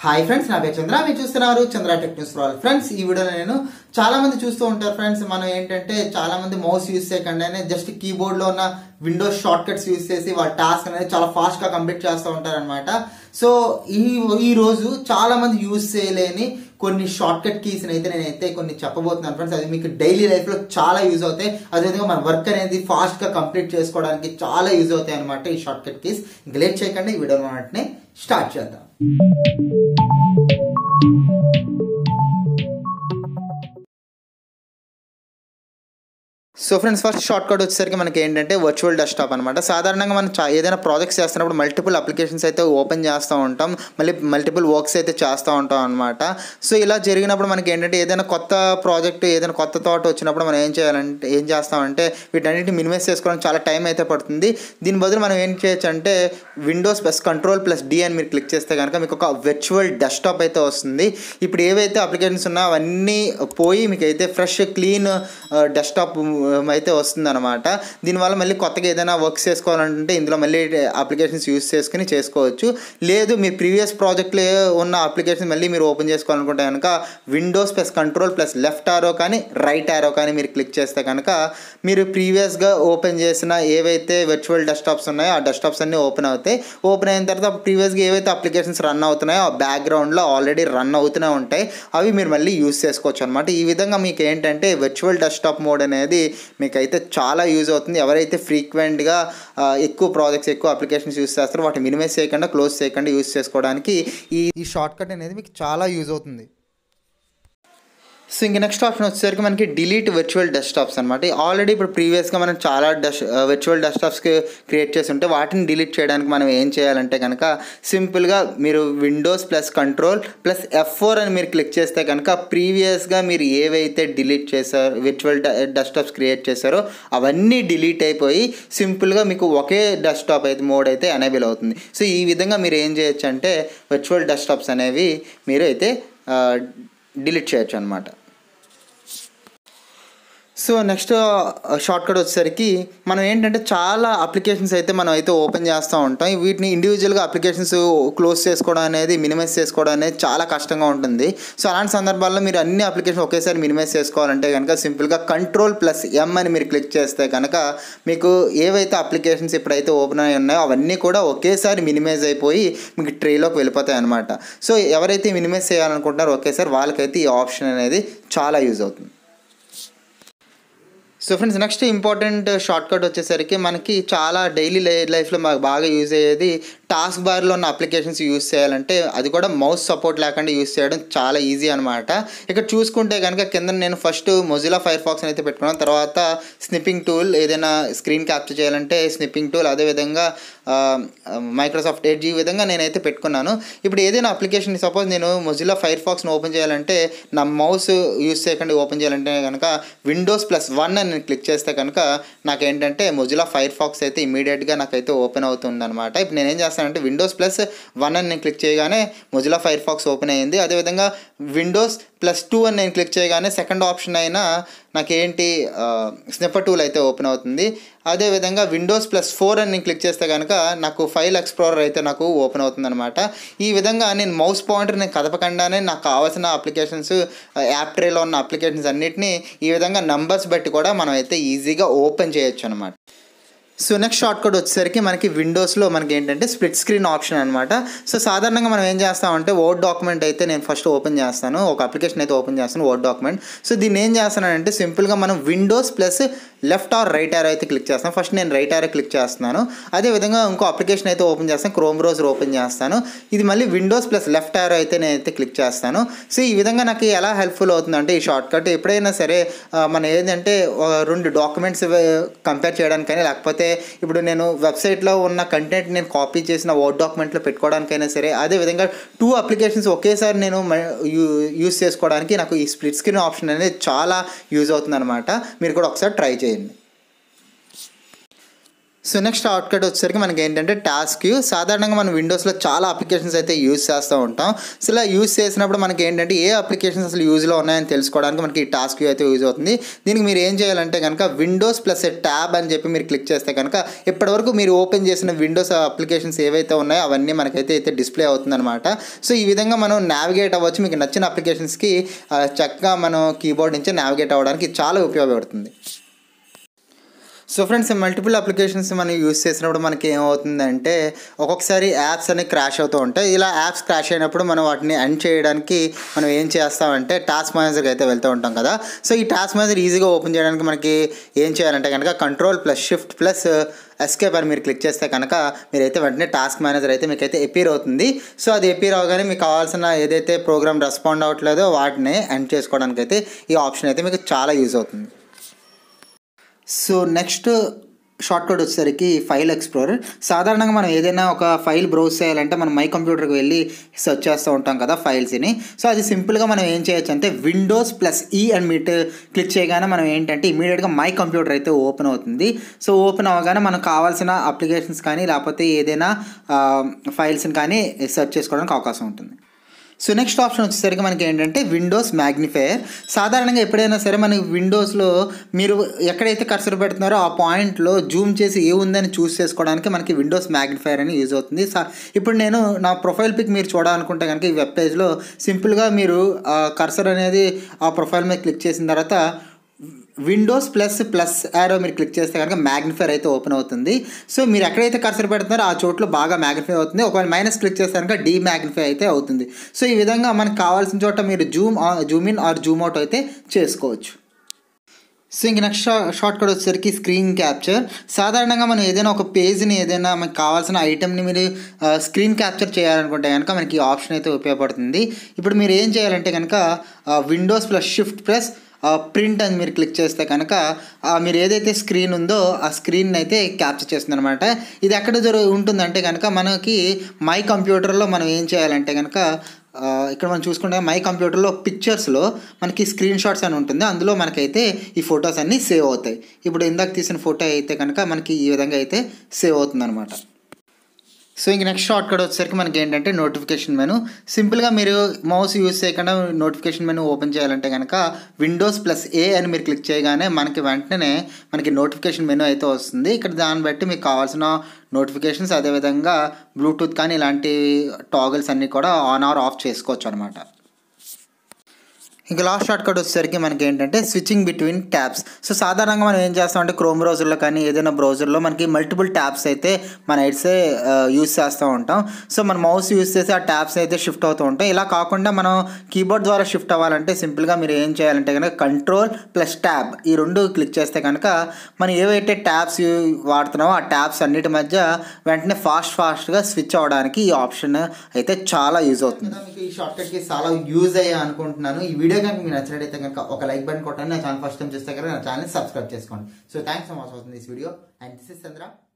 hi friends నా పేరు చంద్ర మీరు చూస్తున్నారు Chandra tech news for all friends ఈ వీడియోలో నేను చాలా మంది చూస్తూ ఉంటారు ఫ్రెండ్స్ మనం ఏంటంటే చాలా మంది మౌస్ యూస్ చేయకుండానే జస్ట్ కీబోర్డ్ లో ఉన్న విండోస్ షార్ట్ కట్స్ యూస్ చేసి వాళ్ళ టాస్క్ అనేది చాలా ఫాస్ట్ గా కంప్లీట్ చేస్తూ ఉంటారు అనమాట సో ఈ ఈ రోజు చాలా మంది యూస్ చేయలేని కొన్ని షార్ట్ కట్ కీస్ అయితే నేనైతే కొన్ని చెప్పబోతున్నాను ఫ్రెండ్స్ అది మీకు డైలీ లైఫ్ లో చాలా యూజ్ అవుతాయి అదేవిధంగా మన వర్క్ అనేది ఫాస్ట్ గా కంప్లీట్ చేసుకోవడానికి చాలా యూజ్ అవుతాయి అనమాట ఈ షార్ట్ కట్ కీస్ ఇంకా లేట్ చేయకుండా ఈ వీడియో వెంటనే స్టార్ట్ చేద్దాం so friends first shortcut వచ్చేసరికి మనకి ఏంటంటే వర్చువల్ డెస్క్టాప్ అనమాట సాధారణంగా మనం చా- ఏదైనా ప్రాజెక్ట్స్ చేస్తున్నప్పుడు మల్టిపుల్ అప్లికేషన్స్ అయితే ఓపెన్ చేస్తూ ఉంటాం మళ్ళీ మల్టిపుల్ వర్క్స్ అయితే చేస్తూ ఉంటాం అనమాట సో ఇలా జరిగినప్పుడు మనకి ఏంటంటే ఏదైనా కొత్త ప్రాజెక్ట్ ఏదైనా కొత్త థాట్ వచ్చినప్పుడు మనం ఏం చేయాలంటే ఏం చేస్తామంటే వీటన్నిటిని మినిమైజ్ చేసుకోవడానికి చాలా టైం అయితే పడుతుంది దీని బదులు మనం ఏం చేయొచ్చు అంటే Windows plus control plus D అని మీరు క్లిక్ చేస్తే కనుక మీకు ఒక వర్చువల్ డెస్క్టాప్ అయితే వస్తుంది ఇప్పుడు ఏవైతే అప్లికేషన్స్ ఉన్నాయో అవన్నీ పోయి మీకు అయితే ఫ్రెష్ క్లీన్ డెస్క్టాప్ అయితే వస్తుంది అనమాట దీనివల్ల మళ్ళీ కొత్తగా ఏదైనా వర్క్స్ చేసుకోవాలంటే ఇందులో మళ్ళీ అప్లికేషన్స్ యూస్ చేసుకుని చేసుకోవచ్చు లేదు మీ ప్రీవియస్ ప్రాజెక్ట్లో ఉన్న అప్లికేషన్ మళ్ళీ మీరు ఓపెన్ చేసుకోవాలనుకుంటే కనుక Windows plus control plus left arrow కానీ రైట్ ఆరో కానీ మీరు క్లిక్ చేస్తే కనుక మీరు ప్రీవియస్గా ఓపెన్ చేసిన ఏవైతే వర్చువల్ డెస్క్టాప్స్ ఉన్నాయో ఆ డెస్క్టాప్స్ అన్నీ ఓపెన్ అవుతాయి ఓపెన్ అయిన తర్వాత ప్రీవియస్గా ఏవైతే అప్లికేషన్స్ రన్ అవుతున్నాయో ఆ బ్యాక్గ్రౌండ్లో ఆల్రెడీ రన్ అవుతూనే ఉంటాయి అవి మీరు మళ్ళీ యూస్ చేసుకోవచ్చు అనమాట ఈ విధంగా మీకు ఏంటంటే వర్చువల్ డెస్క్టాప్ మోడ్ అనేది మీకైతే చాలా యూజ్ అవుతుంది ఎవరైతే ఫ్రీక్వెంట్గా ఎక్కువ ప్రాజెక్ట్స్ ఎక్కువ అప్లికేషన్స్ యూస్ చేస్తారో వాటిని మినిమైజ్ చేయకుండా క్లోజ్ చేయకుండా యూస్ చేసుకోవడానికి ఈ ఈ షార్ట్ కట్ అనేది మీకు చాలా యూజ్ అవుతుంది సో ఇంక నెక్స్ట్ ఆప్షన్ వచ్చేసరికి మనకి డిలీట్ వర్చువల్ డెస్క్టాప్స్ అనమాట ఆల్రెడీ ఇప్పుడు ప్రీవియస్గా మనం చాలా డెస్ వర్చువల్ డెస్క్టాప్స్కి క్రియేట్ చేసి ఉంటే వాటిని డిలీట్ చేయడానికి మనం ఏం చేయాలంటే కనుక సింపుల్గా మీరు Windows plus control plus F four అని మీరు క్లిక్ చేస్తే కనుక ప్రీవియస్గా మీరు ఏవైతే డిలీట్ చేశారో వర్చువల్ డెస్క్టాప్స్ క్రియేట్ చేశారో అవన్నీ డిలీట్ అయిపోయి సింపుల్గా మీకు ఒకే డెస్క్టాప్ అయితే మోడ్ అయితే ఎనేబుల్ అవుతుంది సో ఈ విధంగా మీరు ఏం చేయొచ్చు అంటే వర్చువల్ డెస్క్టాప్స్ అనేవి మీరు అయితే డిలీట్ చేయొచ్చు అనమాట సో నెక్స్ట్ షార్ట్ కట్ వచ్చేసరికి మనం ఏంటంటే చాలా అప్లికేషన్స్ అయితే మనం అయితే ఓపెన్ చేస్తూ ఉంటాం వీటిని ఇండివిజువల్గా అప్లికేషన్స్ క్లోజ్ చేసుకోవడం అనేది మినిమైజ్ చేసుకోవడం అనేది చాలా కష్టంగా ఉంటుంది సో అలాంటి సందర్భాల్లో మీరు అన్ని అప్లికేషన్ ఒకేసారి మినిమైజ్ చేసుకోవాలంటే కనుక సింపుల్గా కంట్రోల్ ప్లస్ ఎం అని మీరు క్లిక్ చేస్తే కనుక మీకు ఏవైతే అప్లికేషన్స్ ఇప్పుడైతే ఓపెన్ అయి ఉన్నాయో అవన్నీ కూడా ఒకేసారి మినిమైజ్ అయిపోయి మీకు ట్రేలోకి వెళ్ళిపోతాయి అనమాట సో ఎవరైతే మినిమైజ్ చేయాలనుకుంటున్నారో ఒకేసారి వాళ్ళకైతే ఈ ఆప్షన్ అనేది చాలా యూజ్ అవుతుంది so friends next important shortcut వచ్చేసరికి మనకి చాలా డైలీ లైఫ్లో మాకు బాగా యూజ్ అయ్యేది టాస్క్ బార్లో ఉన్న అప్లికేషన్స్ యూస్ చేయాలంటే అది కూడా మౌస్ సపోర్ట్ లేకుండా యూస్ చేయడం చాలా ఈజీ అనమాట ఇక్కడ చూసుకుంటే కనుక కింద నేను ఫస్ట్ మొజిలా ఫైర్ ఫాక్స్ అయితే పెట్టుకున్నాను తర్వాత స్నిప్పింగ్ టూల్ ఏదైనా స్క్రీన్ క్యాప్చర్ చేయాలంటే స్నిప్పింగ్ టూల్ అదేవిధంగా మైక్రోసాఫ్ట్ ఎడ్జ్ ఈ విధంగా నేనైతే పెట్టుకున్నాను ఇప్పుడు ఏదైనా అప్లికేషన్ సపోజ్ నేను మొజిలా ఫైర్ ఫాక్స్ని ఓపెన్ చేయాలంటే నా మౌస్ యూస్ చేయకుండా ఓపెన్ చేయాలంటే కనుక విండోస్ ప్లస్ వన్ అని నేను క్లిక్ చేస్తే కనుక నాకేంటంటే మొజిలా ఫైర్ ఫాక్స్ అయితే ఇమీడియట్గా నాకైతే ఓపెన్ అవుతుంది అనమాట ఇప్పుడు నేనేం చేస్తానంటే విండోస్ ప్లస్ వన్ అని నేను క్లిక్ చేయగానే మొజిలా ఫైర్ ఫాక్స్ ఓపెన్ అయ్యింది అదేవిధంగా విండోస్ ప్లస్ టూ అని నేను క్లిక్ చేయగానే సెకండ్ ఆప్షన్ అయినా నాకేంటి స్నిప్పర్ టూల్ అయితే ఓపెన్ అవుతుంది అదేవిధంగా విండోస్ ప్లస్ ఫోర్ అని నేను క్లిక్ చేస్తే కనుక నాకు ఫైల్ ఎక్స్ప్లోరర్ అయితే నాకు ఓపెన్ అవుతుంది అనమాట ఈ విధంగా నేను మౌస్ పాయింటర్ నేను కదపకుండానే నాకు కావాల్సిన అప్లికేషన్స్ యాప్ ట్రేలో ఉన్న అప్లికేషన్స్ అన్నిటినీ ఈ విధంగా నంబర్స్ బట్టి కూడా మనం అయితే ఈజీగా ఓపెన్ చేయొచ్చు అనమాట సో నెక్స్ట్ షార్ట్ కట్ వచ్చేసరికి మనకి విండోస్లో మనకి ఏంటంటే స్ప్లిట్ స్క్రీన్ ఆప్షన్ అనమాట సో సాధారణంగా మనం ఏం చేస్తామంటే వర్డ్ డాక్యుమెంట్ అయితే నేను ఫస్ట్ ఓపెన్ చేస్తాను ఒక అప్లికేషన్ అయితే ఓపెన్ చేస్తాను వర్డ్ డాక్యుమెంట్ సో దీన్ని ఏం చేస్తానంటే సింపుల్గా మనం Windows plus left arrow right arrow అయితే క్లిక్ చేస్తాను ఫస్ట్ నేను రైట్ ఆర్ క్లిక్ చేస్తున్నాను అదేవిధంగా ఇంకో అప్లికేషన్ అయితే ఓపెన్ చేస్తాను క్రోమ్ బ్రౌజర్ ఓపెన్ చేస్తాను ఇది మళ్ళీ విండోస్ ప్లస్ లెఫ్ట్ ఆర్ అయితే నేనైతే క్లిక్ చేస్తాను సో ఈ విధంగా నాకు ఎలా హెల్ప్ఫుల్ అవుతుందంటే ఈ షార్ట్ కట్ ఎప్పుడైనా సరే మనం ఏంటంటే రెండు డాక్యుమెంట్స్ కంపేర్ చేయడానికైనా లేకపోతే ఇప్పుడు నేను వెబ్సైట్లో ఉన్న కంటెంట్ నేను కాపీ చేసిన వర్డ్ డాక్యుమెంట్లో పెట్టుకోవడానికైనా సరే అదేవిధంగా టూ అప్లికేషన్స్ ఒకేసారి నేను యూస్ చేసుకోవడానికి నాకు ఈ స్ప్లిట్ స్క్రీన్ ఆప్షన్ అనేది చాలా యూజ్ అవుతుంది అనమాట మీరు కూడా ఒకసారి ట్రై చేయండి సో నెక్స్ట్ షార్ట్ కట్ వచ్చేసరికి మనకి ఏంటంటే టాస్క్ యూ సాధారణంగా మనం విండోస్లో చాలా అప్లికేషన్స్ అయితే యూజ్ చేస్తూ ఉంటాం సో ఇలా యూజ్ చేసినప్పుడు మనకి ఏంటంటే ఏ అప్లికేషన్స్ అసలు యూజ్లో ఉన్నాయని తెలుసుకోవడానికి మనకి ఈ టాస్క్ యూ అయితే యూజ్ అవుతుంది దీనికి మీరు ఏం చేయాలంటే కనుక విండోస్ ప్లస్ ట్యాబ్ అని చెప్పి మీరు క్లిక్ చేస్తే కనుక ఇప్పటివరకు మీరు ఓపెన్ చేసిన విండోస్ అప్లికేషన్స్ ఏవైతే ఉన్నాయో అవన్నీ మనకైతే అయితే డిస్ప్లే అవుతుందన్నమాట సో ఈ విధంగా మనం నావిగేట్ అవ్వచ్చు మీకు నచ్చిన అప్లికేషన్స్కి ఆ, చక్కగా మనం కీబోర్డ్ నుంచి నావిగేట్ అవ్వడానికి ఇది చాలా ఉపయోగపడుతుంది సో ఫ్రెండ్స్ మల్టిపుల్ అప్లికేషన్స్ మనం యూస్ చేసినప్పుడు మనకి ఏమవుతుందంటే ఒక్కొక్కసారి యాప్స్ అనేవి క్రాష్ అవుతూ ఉంటాయి ఇలా యాప్స్ క్రాష్ అయినప్పుడు మనం వాటిని ఎండ్ చేయడానికి మనం ఏం చేస్తామంటే టాస్క్ మేనేజర్కి అయితే వెళ్తూ ఉంటాం కదా సో ఈ టాస్క్ మేనేజర్ ఈజీగా ఓపెన్ చేయడానికి మనకి ఏం చేయాలంటే కనుక control plus shift plus escape అని మీరు క్లిక్ చేస్తే కనుక మీరైతే వెంటనే టాస్క్ మేనేజర్ అయితే మీకైతే ఎపీర్ అవుతుంది సో అది ఎపీర్ అవగానే మీకు కావాల్సిన ఏదైతే ప్రోగ్రామ్ రెస్పాండ్ అవ్వట్లేదో వాటిని ఎండ్ చేసుకోవడానికి అయితే ఈ ఆప్షన్ అయితే మీకు చాలా యూజ్ అవుతుంది సో నెక్స్ట్ షార్ట్ కట్ వచ్చేసరికి ఫైల్ ఎక్స్ప్లోరర్ సాధారణంగా మనం ఏదైనా ఒక ఫైల్ బ్రౌజ్ చేయాలంటే మనం మై కంప్యూటర్కి వెళ్ళి సెర్చ్ చేస్తూ ఉంటాం కదా ఫైల్స్ని సో అది సింపుల్గా మనం ఏం చేయొచ్చు అంటే Windows plus E and meet click చేయగానే మనం ఏంటంటే ఇమీడియట్గా మై కంప్యూటర్ అయితే ఓపెన్ అవుతుంది సో ఓపెన్ అవ్వగానే మనకు కావాల్సిన అప్లికేషన్స్ కానీ లేకపోతే ఏదైనా ఫైల్స్ని కానీ సెర్చ్ చేసుకోవడానికి అవకాశం ఉంటుంది సో నెక్స్ట్ ఆప్షన్ వచ్చేసరికి మనకి ఏంటంటే విండోస్ మ్యాగ్నిఫైయర్ సాధారణంగా ఎప్పుడైనా సరే మనకి విండోస్లో మీరు ఎక్కడైతే కర్సర్ పెడుతున్నారో ఆ పాయింట్లో జూమ్ చేసి ఏ ఉందని చూస్ చేసుకోవడానికి మనకి విండోస్ మ్యాగ్నిఫైయర్ అని యూజ్ అవుతుంది సా ఇప్పుడు నేను నా ప్రొఫైల్ పిక్ మీరు చూడాలనుకుంటే కనుక ఈ వెబ్ పేజ్లో సింపుల్గా మీరు కర్సర్ అనేది ఆ ప్రొఫైల్ మీద క్లిక్ చేసిన తర్వాత విండోస్ ప్లస్ ప్లస్ యారో మీరు క్లిక్ చేస్తే కనుక మ్యాగ్నిఫైర్ అయితే ఓపెన్ అవుతుంది సో మీరు ఎక్కడైతే కర్సర్ పెడుతున్నారో ఆ చోట్లో బాగా మ్యాగ్నిఫై అవుతుంది ఒకవేళ మైనస్ క్లిక్ చేస్తే కనుక డీ మ్యాగ్నిఫై అయితే అవుతుంది సో ఈ విధంగా మనకు కావాల్సిన చోట మీరు zoom zoom in or zoom out అయితే చేసుకోవచ్చు సో ఇంక నెక్స్ట్ షార్ట్ కట్ వచ్చేసరికి స్క్రీన్ క్యాప్చర్ సాధారణంగా మనం ఏదైనా ఒక పేజ్ని ఏదైనా మనకు కావాల్సిన ఐటెంని మీరు స్క్రీన్ క్యాప్చర్ చేయాలనుకుంటే కనుక మనకి ఈ ఆప్షన్ అయితే ఉపయోగపడుతుంది ఇప్పుడు మీరు ఏం చేయాలంటే కనుక Windows plus shift plus print అని మీరు క్లిక్ చేస్తే కనుక ఆ మీరు ఏదైతే స్క్రీన్ ఉందో ఆ స్క్రీన్ అయితే క్యాప్చర్ చేస్తుంది అనమాట ఇది ఎక్కడ జరుగు ఉంటుందంటే కనుక మనకి మై కంప్యూటర్లో మనం ఏం చేయాలంటే కనుక ఆ, ఇక్కడ మనం చూసుకుంటే మై కంప్యూటర్లో పిక్చర్స్లో మనకి స్క్రీన్ షాట్స్ అని ఉంటుంది అందులో మనకైతే ఈ ఫొటోస్ అన్నీ సేవ్ అవుతాయి ఇప్పుడు ఇందాక తీసిన ఫోటో అయితే కనుక మనకి ఈ విధంగా అయితే సేవ్ అవుతుంది అనమాట సో ఇంక నెక్స్ట్ షార్ట్ కట్ వచ్చేసరికి మనకి ఏంటంటే నోటిఫికేషన్ మెను సింపుల్గా మీరు మౌస్ యూస్ చేయకుండా నోటిఫికేషన్ మెను ఓపెన్ చేయాలంటే కనుక విండోస్ ప్లస్ ఏ అని మీరు క్లిక్ చేయగానే మనకి వెంటనే మనకి నోటిఫికేషన్ మెను అయితే వస్తుంది ఇక్కడ దాన్ని బట్టి మీకు కావాల్సిన నోటిఫికేషన్స్ అదేవిధంగా బ్లూటూత్ కానీ ఇలాంటి టాగల్స్ అన్నీ కూడా ఆన్ ఆర్ ఆఫ్ చేసుకోవచ్చు అనమాట ఇంకా లాస్ట్ షార్ట్ కట్ వచ్చేసరికి మనకి ఏంటంటే స్విచ్చింగ్ బిట్వీన్ ట్యాబ్స్ సో సాధారణంగా మనం ఏం చేస్తామంటే క్రోమ్ బ్రౌజర్లో కానీ ఏదైనా బ్రౌజర్లో మనకి మల్టిపుల్ ట్యాబ్స్ అయితే మన ఎడ్సే యూస్ చేస్తూ ఉంటాం సో మన మౌస్ యూస్ చేసి ఆ ట్యాబ్స్ అయితే షిఫ్ట్ అవుతూ ఉంటాం ఇలా కాకుండా మనం కీబోర్డ్ ద్వారా షిఫ్ట్ అవ్వాలంటే సింపుల్గా మీరు ఏం చేయాలంటే కనుక కంట్రోల్ ప్లస్ ట్యాబ్ ఈ రెండు క్లిక్ చేస్తే కనుక మనం ఏవైతే ట్యాబ్స్ వాడుతున్నామో ఆ ట్యాబ్స్ అన్నిటి మధ్య వెంటనే ఫాస్ట్ ఫాస్ట్గా స్విచ్ అవ్వడానికి ఈ ఆప్షన్ అయితే చాలా యూజ్ అవుతుంది మీకు ఈ షార్ట్ కట్కి చాలా యూజ్ అయ్యా అనుకుంటున్నాను ఈ వీడియో కనుక మీకు నచ్చినట్టయితే కనుక ఒక లైక్ బటన్ కొట్టండి నా ఛానల్ ఫస్ట్ టైం చూస్తే కనుక నా ఛానల్ సబ్స్క్రైబ్ చేసుకోండి సో థ్యాంక్స్ సో మచ్ అవుతుంది this video and this is Chandra